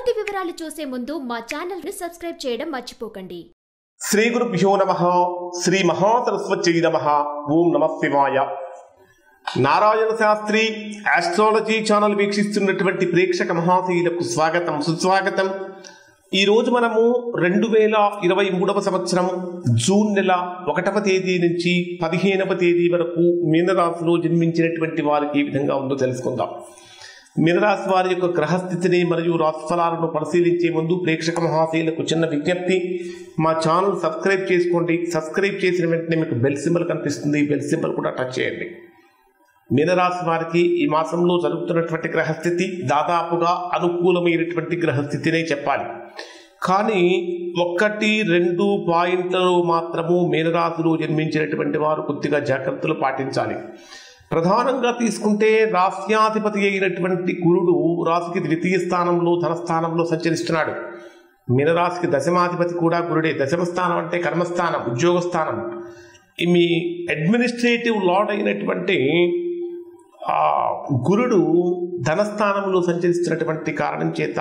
పూర్తి వివరాలు చూసే ముందు మా ఛానల్ ని సబ్స్క్రైబ్ చేయడం మర్చిపోకండి శ్రీ గురుభ్యో నమ శ్రీ మహాసరస్వత్యై నమ ఓం నమ శివాయ నారాయణ శాస్త్రి ఆస్ట్రాలజీ ఛానల్ వీక్షిస్తున్నటువంటి ప్రేక్షక మహాశీలకు స్వాగతం సుస్వాగతం ఈ రోజు మనము రెండు వేల ఇరవై మూడవ సంవత్సరం జూన్ నెల ఒకటవ తేదీ నుంచి పదిహేనవ తేదీ వరకు మీనరాశిలో జన్మించినటువంటి వారికి ఏ విధంగా ఉందో తెలుసుకుందాం మీనరాశి వారి యొక్క గ్రహస్థితిని మరియు రాశిఫలాలను పరిశీలించే ముందు ప్రేక్షక మహాశీలకు చిన్న విజ్ఞప్తి మా ఛానల్ సబ్స్క్రైబ్ చేసుకోండి సబ్స్క్రైబ్ చేసిన వెంటనే మీకు బెల్ సింబల్ కనిపిస్తుంది బెల్ సింబల్ కూడా టచ్ చేయండి మీనరాశి వారికి ఈ మాసంలో జరుగుతున్నటువంటి గ్రహస్థితి దాదాపుగా అనుకూలమైనటువంటి గ్రహస్థితినే చెప్పాలి కానీ ఒక్కటి రెండు పాయింట్లలో మాత్రము మీనరాశిలో జన్మించినటువంటి వారు కొద్దిగా జాగ్రత్తలు పాటించాలి ప్రధానంగా తీసుకుంటే రాష్ట్రాధిపతి అయినటువంటి గురుడు రాశికి ద్వితీయ స్థానంలో ధనస్థానంలో సంచరిస్తున్నాడు మీనరాశికి దశమాధిపతి కూడా గురుడే దశమ స్థానం అంటే కర్మస్థానం ఉద్యోగ స్థానం ఈ మీ అడ్మినిస్ట్రేటివ్ లార్డ్ అయినటువంటి ఆ గురుడు ధనస్థానంలో సంచరిస్తున్నటువంటి కారణం చేత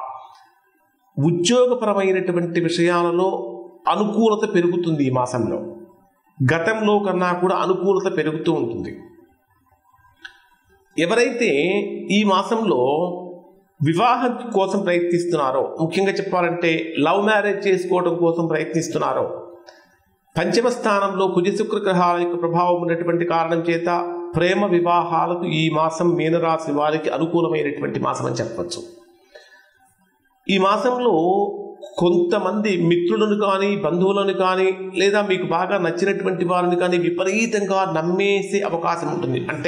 ఉద్యోగపరమైనటువంటి విషయాలలో అనుకూలత పెరుగుతుంది ఈ మాసంలో గతంలో కన్నా కూడా అనుకూలత పెరుగుతూ ఉంటుంది ఎవరైతే ఈ మాసంలో వివాహం కోసం ప్రయత్నిస్తున్నారో ముఖ్యంగా చెప్పాలంటే లవ్ మ్యారేజ్ చేసుకోవడం కోసం ప్రయత్నిస్తున్నారో పంచమ స్థానంలో కుజశుక్ర గ్రహాల యొక్క ప్రభావం ఉన్నటువంటి కారణం చేత ప్రేమ వివాహాలకు ఈ మాసం మీనరాశి వారికి అనుకూలమైనటువంటి మాసం అని చెప్పవచ్చు ఈ మాసంలో కొంతమంది మిత్రులను కానీ బంధువులను కానీ లేదా మీకు బాగా నచ్చినటువంటి వారిని కానీ విపరీతంగా నమ్మేసే అవకాశం ఉంటుంది అంటే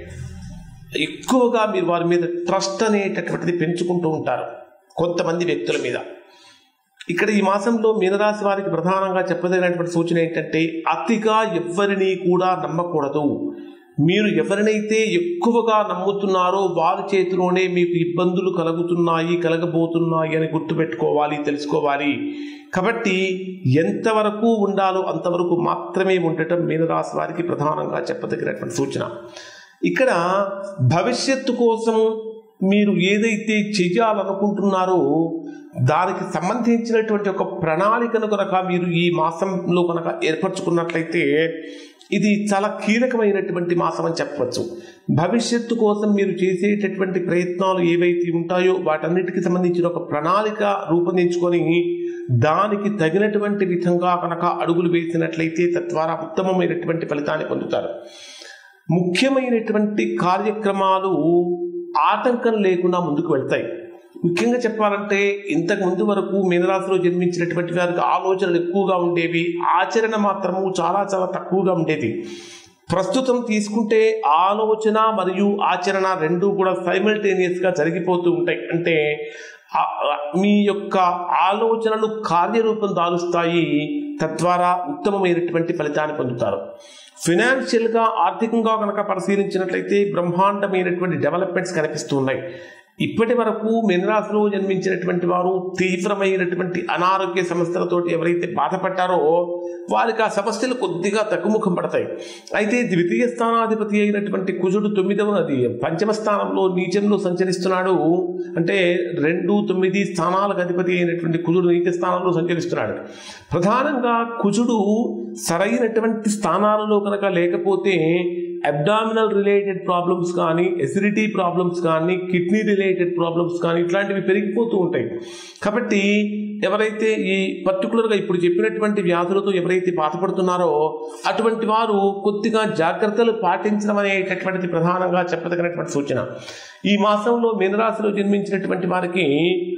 ఎక్కువగా మీరు వారి మీద ట్రస్ట్ అనేటటువంటిది పెంచుకుంటూ ఉంటారు కొంతమంది వ్యక్తుల మీద ఇక్కడ ఈ మాసంలో మీనరాశి వారికి ప్రధానంగా చెప్పదగినటువంటి సూచన ఏంటంటే అతిగా ఎవరిని కూడా నమ్మకూడదు మీరు ఎవరినైతే ఎక్కువగా నమ్ముతున్నారో వారి చేతిలోనే మీకు ఇబ్బందులు కలుగుతున్నాయి కలగబోతున్నాయి అని గుర్తుపెట్టుకోవాలి తెలుసుకోవాలి కాబట్టి ఎంతవరకు ఉండాలో అంతవరకు మాత్రమే ఉండటం మీనరాశి వారికి ప్రధానంగా చెప్పదగినటువంటి సూచన ఇక్కడ భవిష్యత్తు కోసం మీరు ఏదైతే చెయ్యాలనుకుంటున్నారో దానికి సంబంధించినటువంటి ఒక ప్రణాళికను కనుక మీరు ఈ మాసంలో కనుక ఏర్పరచుకున్నట్లయితే ఇది చాలా కీలకమైనటువంటి మాసం అని చెప్పవచ్చు భవిష్యత్తు కోసం మీరు చేసేటటువంటి ప్రయత్నాలు ఏవైతే ఉంటాయో వాటన్నిటికి సంబంధించిన ఒక ప్రణాళిక రూపొందించుకొని దానికి తగినటువంటి విధంగా కనుక అడుగులు వేసినట్లయితే తద్వారా ఉత్తమమైనటువంటి ఫలితాన్ని పొందుతారు ముఖ్యమైనటువంటి కార్యక్రమాలు ఆటంకం లేకుండా ముందుకు వెళ్తాయి ముఖ్యంగా చెప్పాలంటే ఇంతకు ముందు వరకు మీనరాశిలో జన్మించినటువంటి వారికి ఆలోచనలు ఎక్కువగా ఉండేవి ఆచరణ మాత్రము చాలా చాలా తక్కువగా ఉండేది ప్రస్తుతం తీసుకుంటే ఆలోచన మరియు ఆచరణ రెండు కూడా సైమల్టేనియస్గా జరిగిపోతూ ఉంటాయి అంటే మీ యొక్క ఆలోచనలు కార్యరూపం దాలుస్తాయి తద్వారా ఉత్తమమైనటువంటి ఫలితాన్ని పొందుతారు ఫినాన్షియల్గా ఆర్థికంగా కనుక పరిశీలించినట్లయితే బ్రహ్మాండమైనటువంటి డెవలప్మెంట్స్ కనిపిస్తూ ఉన్నాయి ఇప్పటి వరకు మీనరాశిలో జన్మించినటువంటి వారు తీవ్రమైనటువంటి అనారోగ్య సమస్యలతో ఎవరైతే బాధపడ్డారో వారికి ఆ సమస్యలు కొద్దిగా తగ్గుముఖం పడతాయి అయితే ద్వితీయ స్థానాధిపతి అయినటువంటి కుజుడు తొమ్మిదవ అది పంచమ స్థానంలో నీచంలో సంచరిస్తున్నాడు అంటే రెండు తొమ్మిది స్థానాలకు అధిపతి అయినటువంటి కుజుడు నీచ స్థానంలో సంచరిస్తున్నాడు ప్రధానంగా కుజుడు సరైనటువంటి స్థానాలలో కనుక లేకపోతే అబ్డామినల్ రిలేటెడ్ ప్రాబ్లమ్స్ కానీ ఎసిడిటీ ప్రాబ్లమ్స్ కానీ కిడ్నీ రిలేటెడ్ ప్రాబ్లమ్స్ కానీ ఇట్లాంటివి పెరిగిపోతూ ఉంటాయి కాబట్టి ఎవరైతే ఈ పర్టికులర్గా ఇప్పుడు చెప్పినటువంటి వ్యాధులతో ఎవరైతే బాధపడుతున్నారో అటువంటి వారు కొద్దిగా జాగ్రత్తలు పాటించడం అనేటటువంటిది ప్రధానంగా చెప్పదగినటువంటి సూచన ఈ మాసంలో మీనరాశిలో జన్మించినటువంటి వారికి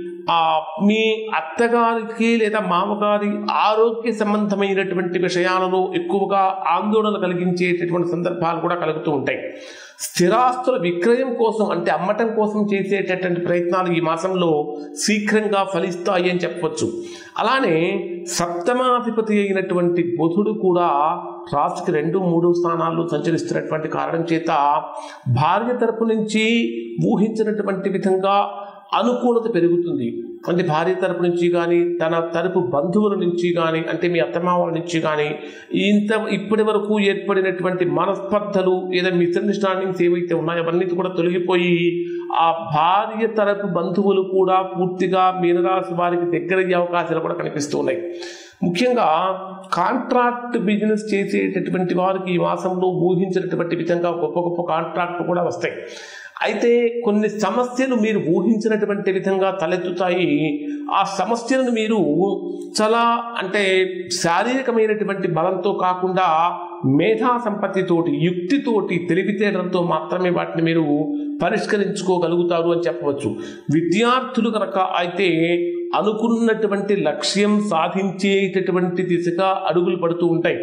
మీ అత్తగారికి లేదా మామగారి ఆరోగ్య సంబంధమైనటువంటి విషయాలలో ఎక్కువగా ఆందోళన కలిగించేటటువంటి సందర్భాలు కూడా కలుగుతూ ఉంటాయి స్థిరాస్తుల విక్రయం కోసం అంటే అమ్మటం కోసం చేసేటటువంటి ప్రయత్నాలు ఈ మాసంలో శీఘ్రంగా ఫలిస్తాయి అని చెప్పవచ్చు అలానే సప్తమాధిపతి అయినటువంటి బుధుడు కూడా రాశికి రెండు మూడు స్థానాల్లో సంచరిస్తున్నటువంటి కారణం చేత భార్య తరపు నుంచి ఊహించినటువంటి విధంగా అనుకూలత పెరుగుతుంది అంటే భార్య తరపు నుంచి కానీ తన తరపు బంధువుల నుంచి కానీ అంటే మీ అత్తమామల నుంచి కానీ ఇంత ఇప్పటి వరకు ఏర్పడినటువంటి మనస్పర్ధలు లేదా మిస్అండర్స్టాండింగ్స్ ఏవైతే ఉన్నాయో అవన్నీ కూడా తొలగిపోయి ఆ భార్య తరపు బంధువులు కూడా పూర్తిగా మీనరాశి వారికి దగ్గరయ్యే అవకాశాలు కూడా కనిపిస్తూ ఉన్నాయి ముఖ్యంగా కాంట్రాక్ట్ బిజినెస్ చేసేటటువంటి వారికి ఈ మాసంలో ఊహించినటువంటి విధంగా గొప్ప గొప్ప కాంట్రాక్ట్ కూడా వస్తాయి అయితే కొన్ని సమస్యలు మీరు ఊహించినటువంటి విధంగా తలెత్తుతాయి ఆ సమస్యలను మీరు చాలా అంటే శారీరకమైనటువంటి బలంతో కాకుండా మేధా సంపత్తితోటి యుక్తితోటి తెలివితేటలతో మాత్రమే వాటిని మీరు పరిష్కరించుకోగలుగుతారు అని చెప్పవచ్చు విద్యార్థులు కనుక అయితే అనుకున్నటువంటి లక్ష్యం సాధించేటటువంటి దిశగా అడుగులు పడుతూ ఉంటాయి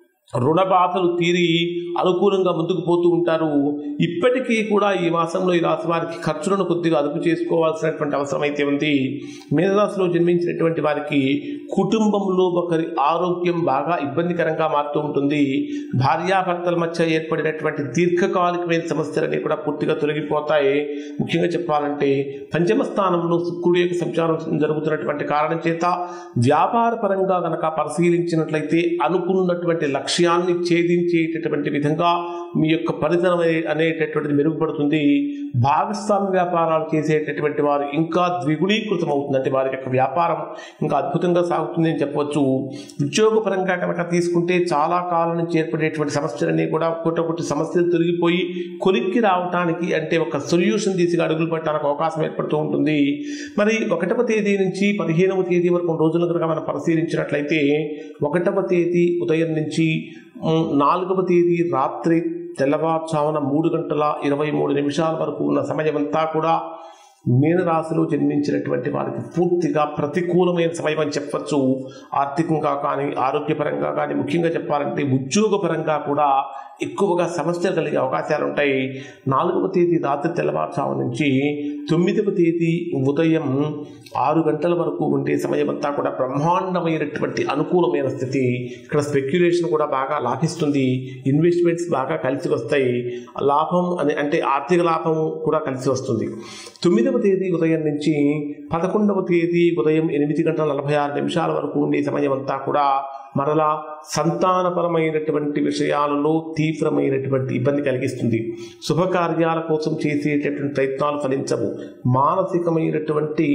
రుణ బాధలు తీరి అనుకూలంగా ముందుకు పోతూ ఉంటారు ఇప్పటికీ కూడా ఈ మాసంలో ఈ రాశి వారికి ఖర్చులను కొద్దిగా అదుపు చేసుకోవాల్సినటువంటి అవసరం అయితే ఉంది మీనరాశిలో జన్మించినటువంటి వారికి కుటుంబంలో ఒకరి ఆరోగ్యం బాగా ఇబ్బందికరంగా మారుతూ ఉంటుంది భార్యాభర్తల మధ్య ఏర్పడినటువంటి దీర్ఘకాలికమైన సమస్యలన్నీ కూడా పూర్తిగా తొలగిపోతాయి ముఖ్యంగా చెప్పాలంటే పంచమ స్థానంలో శుక్రుడి యొక్క సంచారం జరుగుతున్నటువంటి కారణం చేత వ్యాపార పరంగా కనుక పరిశీలించినట్లయితే అనుకున్నటువంటి లక్ష్యాన్ని ఛేదించేటటువంటి విధంగా మీ యొక్క ఫలితం అనే- అనేటటువంటిది మెరుగుపడుతుంది భాగస్వామ్య వ్యాపారాలు చేసేటటువంటి వారు ఇంకా ద్విగుణీకృతం అవుతుంది అంటే వారి యొక్క వ్యాపారం ఇంకా అద్భుతంగా సాగుతుంది అని చెప్పవచ్చు ఉద్యోగపరంగా కనుక తీసుకుంటే చాలా కాలం నుంచి ఏర్పడేటువంటి సమస్యలన్నీ కూడా ఒకటి సమస్యలు తొలగిపోయి కొలిక్కి రావటానికి అంటే ఒక సొల్యూషన్ తీసి అడుగులు పెట్టడానికి అవకాశం ఏర్పడుతూ ఉంటుంది మరి ఒకటవ తేదీ నుంచి పదిహేనవ తేదీ వరకు కొన్ని రోజులు కనుక మనం పరిశీలించినట్లయితే ఒకటవ తేదీ ఉదయం నుంచి ఉమ్, నాలుగవ తేదీ రాత్రి తెల్లవారుజామున మూడు గంటల ఇరవై మూడు నిమిషాల వరకు ఉన్న సమయం అంతా కూడా మీనరాశిలో జన్మించినటువంటి వారికి పూర్తిగా ప్రతికూలమైన సమయం అని చెప్పచ్చు ఆర్థికంగా కానీ ఆరోగ్యపరంగా కానీ ముఖ్యంగా చెప్పాలంటే ఉద్యోగపరంగా కూడా ఎక్కువగా సమస్యలు కలిగే అవకాశాలు ఉంటాయి నాలుగవ తేదీ రాత్రి తెల్లవారుజాము నుంచి తొమ్మిదవ తేదీ ఉదయం ఆరు గంటల వరకు ఉండే సమయం అంతా కూడా బ్రహ్మాండమైనటువంటి అనుకూలమైన స్థితి ఇక్కడ స్పెక్యులేషన్ కూడా బాగా లాభిస్తుంది ఇన్వెస్ట్మెంట్స్ బాగా కలిసి వస్తాయి లాభం అని అంటే ఆర్థిక లాభం కూడా కలిసి వస్తుంది తొమ్మిదవ తేదీ ఉదయం నుంచి పదకొండవ తేదీ ఉదయం ఎనిమిది గంటల నలభై ఆరు నిమిషాల వరకు ఉండే సమయం అంతా కూడా మరలా సంతానపరమైనటువంటి విషయాలలో తీవ్రమైనటువంటి ఇబ్బంది కలిగిస్తుంది శుభకార్యాల కోసం చేసేటటువంటి ప్రయత్నాలు ఫలించవు మానసికమైనటువంటి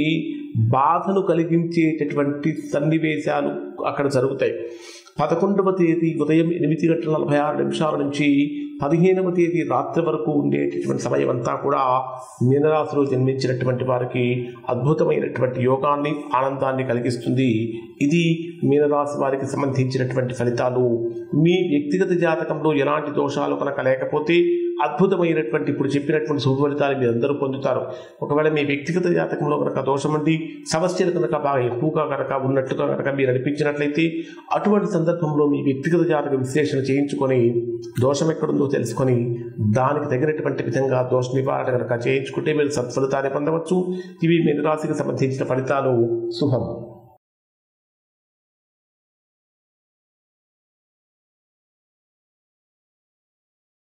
బాధను కలిగించేటటువంటి సన్నివేశాలు అక్కడ జరుగుతాయి పదకొండవ తేదీ ఉదయం ఎనిమిది గంటల నలభై ఆరు నిమిషాల నుంచి పదిహేనవ తేదీ రాత్రి వరకు ఉండేటటువంటి సమయం అంతా కూడా మీనరాశిలో జన్మించినటువంటి వారికి అద్భుతమైనటువంటి యోగాన్ని ఆనందాన్ని కలిగిస్తుంది ఇది మీనరాశి వారికి సంబంధించినటువంటి ఫలితాలు మీ వ్యక్తిగత జాతకంలో ఎలాంటి దోషాలు కనుక లేకపోతే అద్భుతమైనటువంటి ఇప్పుడు చెప్పినటువంటి శుభ ఫలితాలు మీరు అందరూ పొందుతారు ఒకవేళ మీ వ్యక్తిగత జాతకంలో కనుక దోషం ఉండి సమస్యలు కనుక బాగా ఎక్కువగా కనుక ఉన్నట్టుగా కనుక మీరు అనిపించినట్లయితే అటువంటి సందర్భంలో మీ వ్యక్తిగత జాతక విశ్లేషణ చేయించుకొని దోషం ఎక్కడుందో తెలుసుకొని దానికి తగినటువంటి విధంగా దోష నివారణ కనుక చేయించుకుంటే మీరు సత్ఫలితాన్ని పొందవచ్చు ఇవి మీ రాశికి సంబంధించిన ఫలితాలు శుభం